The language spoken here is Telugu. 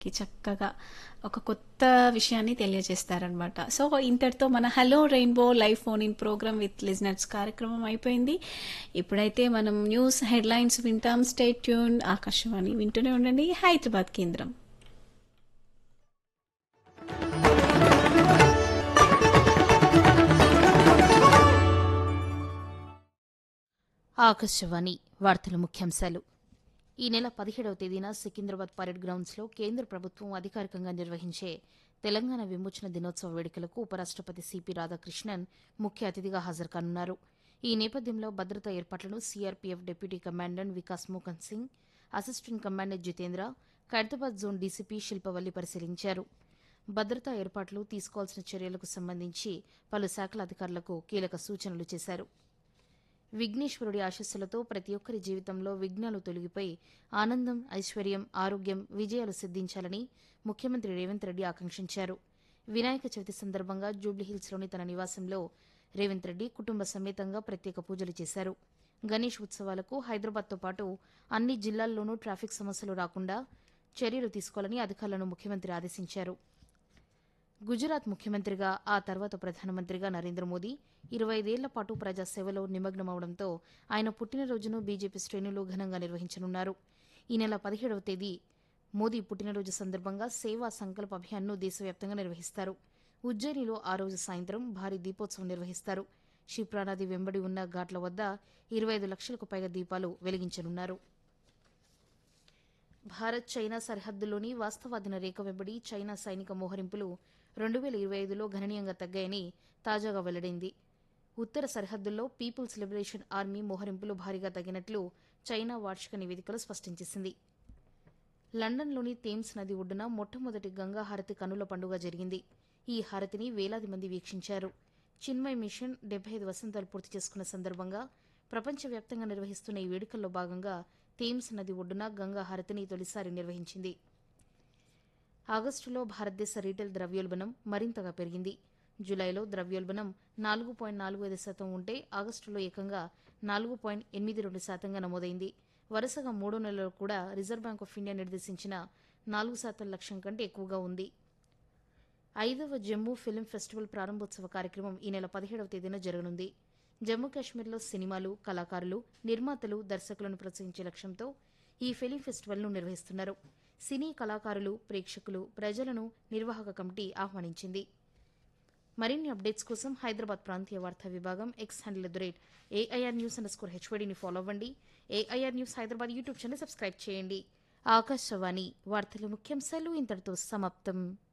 కి చక్కగా ఒక కొత్త విషయాన్ని తెలియజేస్తారనమాట సో ఇంతటితో మన hello rainbow live phone in program with listeners కార్యక్రమం అయిపోయింది ఇప్పుడైతే మనం న్యూస్ హెడ్లైన్స్ వింటాం స్టేట్ ట్యూన్ ఆకాశవాణి వింటూనే ఉండండి హైదరాబాద్ కేంద్రం ఆకాశవాణి వార్తల ముఖ్యాంశాలు ఈ నెల పదిహేడవ తేదీన సికింద్రాబాద్ పరేడ్ గ్రౌండ్స్లో కేంద్ర ప్రభుత్వం అధికారికంగా నిర్వహించే తెలంగాణ విమోచన దినోత్సవ వేడుకలకు ఉపరాష్టపతి సిపి రాధాకృష్ణన్ ముఖ్య అతిథిగా హాజరుకానున్నారు ఈ నేపథ్యంలో భద్రతా ఏర్పాట్లను CRPF deputy commandant Vikas Mokan Singh assistant commandant Jitendra Khairatabad zone DCP Shilpavalli పరిశీలించారు భద్రతా ఏర్పాట్లు తీసుకోవాల్సిన చర్యలకు సంబంధించి పలు శాఖల అధికారులకు కీలక సూచనలు చేశారు విఘ్నేశ్వరుడి ఆశస్సులతో ప్రతి ఒక్కరి జీవితంలో విఘ్నాలు తొలగిపోయి ఆనందం ఐశ్వర్యం ఆరోగ్యం విజయాలు సిద్దించాలని ముఖ్యమంత్రి రేవంత్ రెడ్డి ఆకాంక్షించారు వినాయక చవితి సందర్భంగా జూబ్లీహిల్స్లోని తన నివాసంలో రేవంత్ రెడ్డి కుటుంబ సమేతంగా ప్రత్యేక పూజలు చేశారు గణేష్ ఉత్సవాలకు హైదరాబాద్తో పాటు అన్ని జిల్లాల్లోనూ ట్రాఫిక్ సమస్యలు రాకుండా చర్యలు తీసుకోవాలని అధికారులను ముఖ్యమంత్రి ఆదేశించారు గుజరాత్ ముఖ్యమంత్రిగా ఆ తర్వాత ప్రధానమంత్రిగా నరేంద్ర మోదీ ఇరవై ఐదేళ్ల పాటు ప్రజాసేవలో నిమగ్నమవడంతో ఆయన పుట్టినరోజును బీజేపీ శ్రేణులు ఘనంగా నిర్వహించనున్నారు ఈ నెల పదిహేడవ తేదీ మోదీ పుట్టినరోజు సందర్భంగా సేవా సంకల్ప అభియాన్ను దేశవ్యాప్తంగా నిర్వహిస్తారు ఉజ్జయినిలో ఆ రోజు సాయంత్రం భారీ దీపోత్సవం నిర్వహిస్తారు క్షిప్రానది వెంబడి ఉన్న ఘాట్ల వద్ద ఇరవై ఐదు లక్షలకు పైగా దీపాలు వెలిగించనున్నారు భారత్ చైనా సరిహద్దులోని వాస్తవాదిన రేఖ వెంబడి చైనా సైనిక మోహరింపులు రెండు వేల ఇరవై ఐదులో గణనీయంగా తగ్గాయని తాజాగా వెల్లడైంది ఉత్తర సరిహద్దుల్లో పీపుల్స్ లిబరేషన్ ఆర్మీ మోహరింపులు భారీగా తగ్గినట్లు చైనా వార్షిక నివేదికలో స్పష్టం చేసింది లండన్లోని థేమ్స్ నది ఒడ్డున మొట్టమొదటి గంగా హారతి కనుల పండుగ జరిగింది ఈ హారతిని వేలాది మంది వీక్షించారు చిన్మయ్ మిషన్ డెబ్బై ఐదు వసంతాలు పూర్తి చేసుకున్న సందర్భంగా ప్రపంచవ్యాప్తంగా నిర్వహిస్తున్న ఈ వేడుకల్లో భాగంగా థేమ్స్ నది ఒడ్డున గంగా హారతిని తొలిసారి నిర్వహించింది ఆగస్టులో భారతదేశ రీటైల్ ద్రవ్యోల్బణం మరింతగా పెరిగింది జులైలో ద్రవ్యోల్బణం నాలుగు పాయింట్ నాలుగు ఐదు శాతం ఉంటే ఆగస్టులో ఏకంగా నాలుగు పాయింట్ ఎనిమిది రెండు శాతంగా నమోదైంది వరుసగా మూడో నెలలో కూడా రిజర్వ్ బ్యాంక్ ఆఫ్ ఇండియా నిర్దేశించిన నాలుగు శాతం లక్ష్యం కంటే ఎక్కువగా ఉంది ఐదవ జమ్మూ ఫిల్మ్ ఫెస్టివల్ ప్రారంభోత్సవ కార్యక్రమం ఈ నెల పదిహేడవ తేదీన జరగనుంది జమ్మూ కాశ్మీర్లో సినిమాలు కళాకారులు నిర్మాతలు దర్శకులను ప్రోత్సహించే లక్ష్యంతో ఈ ఫిలిం ఫెస్టివల్ను నిర్వహిస్తున్నారు సినీ కళాకారులు ప్రేక్షకులు ప్రజలను నిర్వాహక కమిటీ ఆహ్వానించింది మరిన్ని అప్డేట్స్ కోసం హైదరాబాద్ ప్రాంతీయ వార్తా విభాగం X handle at the rate AIR news underscore స్కోర్ హెచ్వడిని ఫాలో అవ్వండి AIR news Hyderabad YouTube channel subscribe చేయండి ఆకాశవాణి వార్తల ముఖ్యాంశాలు ఇంతటితో సమాప్తం